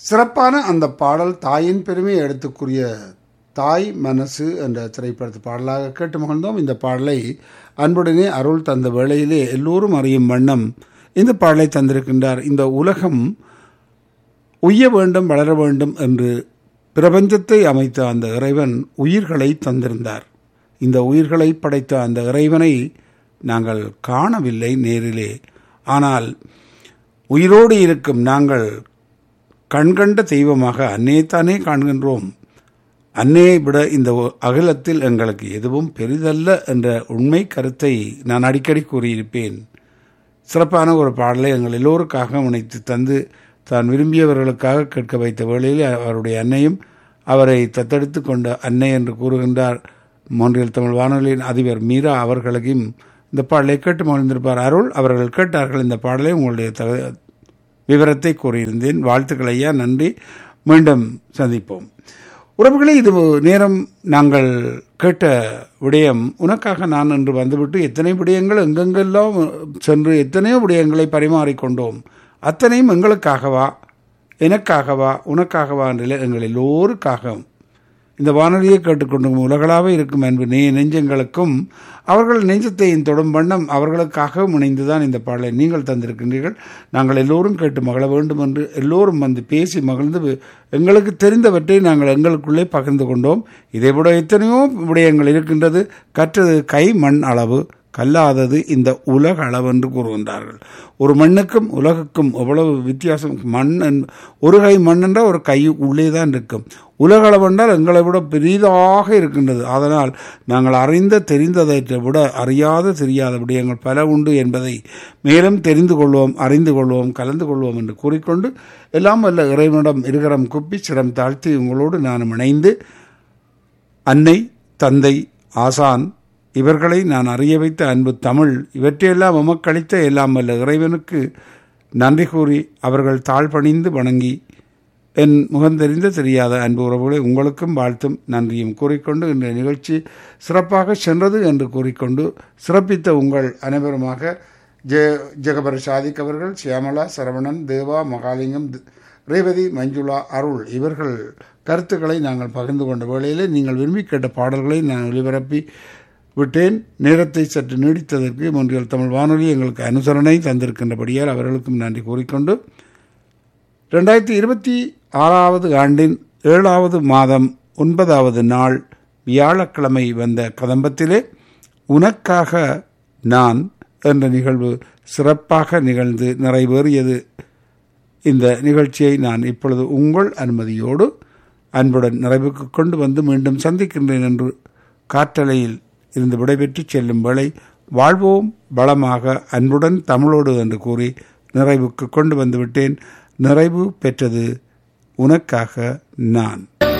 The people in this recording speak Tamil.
சிறப்பான அந்த பாடல் தாயின் பெருமையை எடுத்துக்குரிய தாய் மனசு என்ற திரைப்படத்து பாடலாக கேட்டு மகிழ்ந்தோம் இந்த பாடலை அன்புடனே அருள் தந்த வேளையிலே எல்லோரும் அறியும் வண்ணம் இந்த பாடலை தந்திருக்கின்றார் இந்த உலகம் உய்ய வேண்டும் வளர வேண்டும் என்று பிரபஞ்சத்தை அமைத்த அந்த இறைவன் உயிர்களை தந்திருந்தார் இந்த உயிர்களை படைத்த அந்த இறைவனை நாங்கள் காணவில்லை நேரிலே ஆனால் உயிரோடு இருக்கும் நாங்கள் கண்கண்ட தெய்வமாக அன்னையைத்தானே காண்கின்றோம் அன்னையை விட இந்த அகிலத்தில் எங்களுக்கு எதுவும் பெரிதல்ல என்ற உண்மை கருத்தை நான் அடிக்கடி கூறியிருப்பேன் சிறப்பான ஒரு பாடலை எங்கள் எல்லோருக்காக உணைத்து தந்து தான் விரும்பியவர்களுக்காக கேட்க வைத்த வேளையில் அவருடைய அன்னையும் அவரை தத்தெடுத்து கொண்ட அன்னை என்று கூறுகின்றார் மொன்றியல் தமிழ் வானொலியின் அதிபர் மீரா அவர்களையும் இந்த பாடலை கேட்டு மகிழ்ந்திருப்பார் அருள் அவர்கள் கேட்டார்கள் இந்த பாடலை உங்களுடைய தக விவரத்தை கூறியிருந்தேன் வாழ்த்துக்கள் ஐயா நன்றி மீண்டும் சந்திப்போம் உறவுகளே இது நேரம் நாங்கள் கேட்ட விடயம் உனக்காக நான் என்று வந்துவிட்டு எத்தனை விடயங்கள் எங்கெங்கெல்லாம் சென்று எத்தனையோ விடயங்களை பரிமாறிக்கொண்டோம் அத்தனையும் எங்களுக்காகவா எனக்காகவா உனக்காகவா என்ற எங்கள் எல்லோருக்காகவும் இந்த வானொலியை கேட்டுக்கொண்டும் உலகளாக இருக்கும் அன்பு நெ நெஞ்சங்களுக்கும் அவர்கள் நெஞ்சத்தையும் தொடும் வண்ணம் அவர்களுக்காக இணைந்துதான் இந்த பாடலை நீங்கள் தந்திருக்கின்றீர்கள் நாங்கள் எல்லோரும் கேட்டு மகள வேண்டும் என்று எல்லோரும் வந்து பேசி மகிழ்ந்து எங்களுக்கு தெரிந்தவற்றை நாங்கள் எங்களுக்குள்ளே பகிர்ந்து கொண்டோம் இதைவிட எத்தனையோ விடயங்கள் இருக்கின்றது கற்றது கை மண் அளவு கல்லாதது இந்த உலக அளவு என்று கூறுகின்றார்கள் ஒரு மண்ணுக்கும் உலகுக்கும் எவ்வளவு வித்தியாசம் மண் ஒரு கை மண் என்றால் ஒரு கை உள்ளே தான் இருக்கும் உலக அளவு என்றால் எங்களை விட பெரிதாக இருக்கின்றது அதனால் நாங்கள் அறிந்த தெரிந்ததை விட அறியாத தெரியாத விடயங்கள் பல உண்டு என்பதை மேலும் தெரிந்து கொள்வோம் அறிந்து கொள்வோம் கலந்து கொள்வோம் என்று கூறிக்கொண்டு எல்லாம் வல்ல இறைவனிடம் இருகரம் குப்பி சிரம் தாழ்த்தி உங்களோடு நானும் இணைந்து அன்னை தந்தை ஆசான் இவர்களை நான் அறிய வைத்த அன்பு தமிழ் இவற்றையெல்லாம் உமக்களித்த எல்லாம் வல்ல இறைவனுக்கு நன்றி கூறி அவர்கள் தாழ்பணிந்து வணங்கி என் முகந்தெறிந்த தெரியாத அன்பு உறவுகளை உங்களுக்கும் வாழ்த்தும் நன்றியும் கூறிக்கொண்டு இந்த நிகழ்ச்சி சிறப்பாக சென்றது என்று கூறிக்கொண்டு சிறப்பித்த உங்கள் அனைவருமாக ஜெ ஜெகபர் சாதிக் அவர்கள் சியாமலா சரவணன் தேவா மகாலிங்கம் ரேவதி மஞ்சுளா அருள் இவர்கள் கருத்துக்களை நாங்கள் பகிர்ந்து கொண்ட வேளையிலே நீங்கள் விரும்பி கேட்ட பாடல்களை நான் ஒளிபரப்பி விட்டேன் நேரத்தை சற்று நீடித்ததற்கு மொன்றியல் தமிழ் வானொலி எங்களுக்கு அனுசரணை தந்திருக்கின்றபடியால் அவர்களுக்கும் நன்றி கூறிக்கொண்டு ரெண்டாயிரத்தி இருபத்தி ஆறாவது ஆண்டின் ஏழாவது மாதம் ஒன்பதாவது நாள் வியாழக்கிழமை வந்த கதம்பத்திலே உனக்காக நான் என்ற நிகழ்வு சிறப்பாக நிகழ்ந்து நிறைவேறியது இந்த நிகழ்ச்சியை நான் இப்பொழுது உங்கள் அனுமதியோடு அன்புடன் நிறைவுக்கு கொண்டு வந்து மீண்டும் சந்திக்கின்றேன் என்று காற்றலையில் இருந்து விடைபெற்று செல்லும் வேளை வாழ்வோம் பலமாக அன்புடன் தமிழோடு என்று கூறி நிறைவுக்கு கொண்டு வந்து விட்டேன் நிறைவு பெற்றது உனக்காக நான்